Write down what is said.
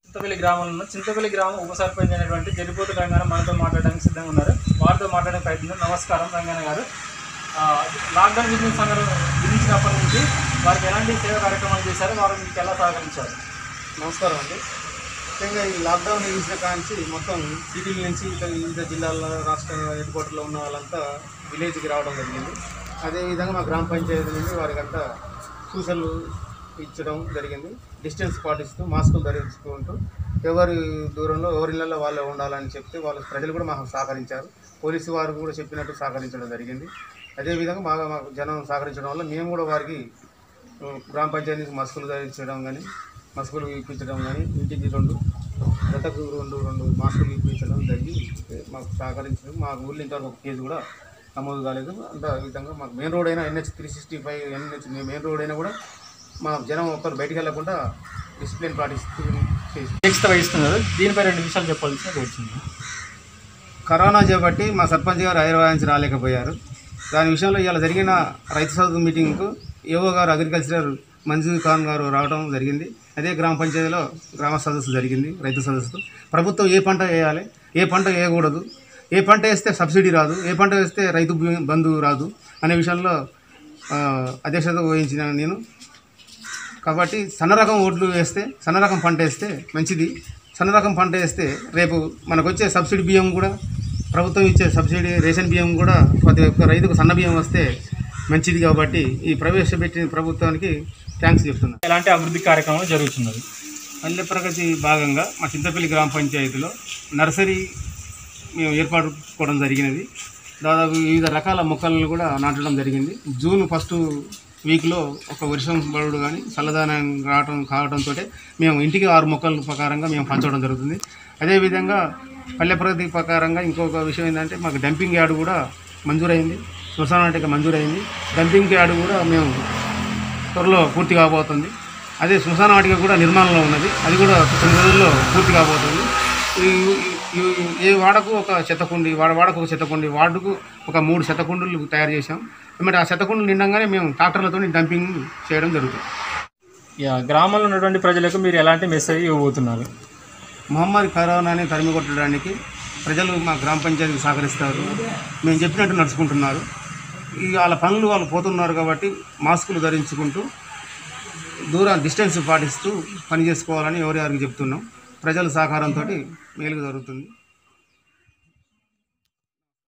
చింతపల్లి గ్రామంలో చింతపల్లి గ్రామం ఉప సర్పంచ్ అయినటువంటి జరిపోతు రంగాన మనతో మాట్లాడడానికి సిద్ధంగా ఉన్నారు వారితో మాట్లాడే ప్రయత్నం నమస్కారం రంగన్న గారు ఆ, లాక్డౌన్ విధించిన సందర్భం విధించినప్పటి నుంచి వారికి ఎలాంటి సేవా కార్యక్రమాలు చేశారు వారు మీకు ఎలా సహకరించారు నమస్కారం అండి ముఖ్యంగా ఈ లాక్డౌన్ విధించిన కాంచి మొత్తం సిటీల నుంచి ఇక వివిధ జిల్లాల్లో రాష్ట్ర హెడ్ క్వార్టర్లో ఉన్న వాళ్ళంతా విలేజ్కి రావడం జరిగింది అదేవిధంగా మా గ్రామ పంచాయతీ నుండి వారికి అంతా సూచనలు ఇచ్చడం జరిగింది డిస్టెన్స్ పాటిస్తూ మాస్కులు ధరించుకుంటూ ఎవరి దూరంలో ఎవరి ఇళ్ళల్లో వాళ్ళే ఉండాలని చెప్తే వాళ్ళు ప్రజలు కూడా మాకు సహకరించారు పోలీసు వారు కూడా చెప్పినట్టు సహకరించడం జరిగింది అదేవిధంగా బాగా మాకు జనం సహకరించడం వల్ల మేము కూడా వారికి గ్రామ పంచాయతీ మస్కులు ధరించడం కానీ మస్కులు ఇప్పించడం కానీ ఇంటికి రెండు గతకు రెండు రెండు మాస్కులు ఇప్పించడం జరిగి మాకు సహకరించడం మా ఊళ్ళో ఇంతవరకు ఒక కేసు కూడా నమోదు కాలేదు అంత ఈ విధంగా మాకు మెయిన్ రోడ్ అయినా NH three sixty five NH main road అయినా కూడా మా జనం ఒక్కరు బయటికి వెళ్ళకుండా డిసిప్లిన్ పాటిస్తూ చేసి అధ్యక్షత వహిస్తున్నారు దీనిపై రెండు విషయాలు చెప్పాల్సిన వచ్చింది కరోనా చేపట్టి మా సర్పంచ్ గారు హైదరాబాద్ నుంచి రాలేకపోయారు దాని విషయంలో ఇవాళ జరిగిన రైతు సదస్సు మీటింగ్కు ఏవో గారు అగ్రికల్చర్ మంజూర్ ఖాన్ గారు రావడం జరిగింది అదే గ్రామ పంచాయతీలో గ్రామ సదస్సు జరిగింది రైతు సదస్సు ప్రభుత్వం ఏ పంట వేయాలి ఏ పంట వేయకూడదు ఏ పంట వేస్తే సబ్సిడీ రాదు ఏ పంట వేస్తే రైతు బి- బంధు రాదు అనే విషయంలో ఆ, అధ్యక్షత వహించిన నేను కాబట్టి సన్న రకం ఓట్లు వేస్తే సన్న రకం పంట వేస్తే మంచిది సన్న రకం పంట వేస్తే రేపు మనకు వచ్చే సబ్సిడీ బియ్యం కూడా ప్రభుత్వం ఇచ్చే సబ్సిడీ రేషన్ బియ్యం కూడా ప్రతి ఒక్క రైతుకు సన్న బియ్యం వస్తే మంచిది కాబట్టి ఈ ప్రవేశపెట్టిన ప్రభుత్వానికి థ్యాంక్స్ చెప్తున్నాను ఎలాంటి అభివృద్ధి కార్యక్రమాలు జరుగుతున్నది పల్లె ప్రగతి భాగంగా మా చింతపల్లి గ్రామ పంచాయతీలో నర్సరీ మేము ఏర్పాటు చేసుకోవడం జరిగినది దాదాపు వివిధ రకాల మొక్కలను కూడా నాటడం జరిగింది జూన్ ఫస్ట్ వీక్లో ఒక వర్షం పడుడు కానీ చల్లదనం రావటం కావడంతో మేము ఇంటికి ఆరు మొక్కల ప్రకారంగా మేము పంచడం జరుగుతుంది అదేవిధంగా పల్లె ప్రగతి ప్రకారంగా ఇంకొక విషయం ఏంటంటే మాకు డంపింగ్ యార్డ్ కూడా మంజూరైంది శ్మశానాటిక మంజూరైంది డంపింగ్ యార్డ్ కూడా మేము త్వరలో పూర్తి కాబోతుంది అదే శ్మశాన వాటిక కూడా నిర్మాణంలో ఉన్నది అది కూడా కొన్ని రోజుల్లో పూర్తి కాబోతుంది ఈ- ఈ- ఈ- ఏ వాడకు ఒక చెత్తకుండి వాడ వాడకు ఒక చెత్తకుండి వార్డుకు ఒక మూడు చెత్తకుండులు తయారు చేశాం మరి ఆ చెత్తకుండులు నిండంగానే మేము ట్రాక్టర్లతో డంపింగ్ చేయడం జరుగుతుంది యా, గ్రామంలో ఉన్నటువంటి ప్రజలకు మీరు ఎలాంటి మెసేజ్ ఇవ్వబోతున్నారు మహమ్మారి కరోనాని తరిమి కొట్టడానికి ప్రజలు మా గ్రామ పంచాయతీకి సహకరిస్తారు మేము చెప్పినట్టు నడుచుకుంటున్నారు ఈ వాళ్ళ పనులు వాళ్ళు పోతున్నారు కాబట్టి మాస్కులు ధరించుకుంటూ దూరం డిస్టెన్స్ పాటిస్తూ పని చేసుకోవాలని ఎవరి వారికి చెప్తున్నాం ప్రజల సహకారంతో మేలుగా జరుగుతుంది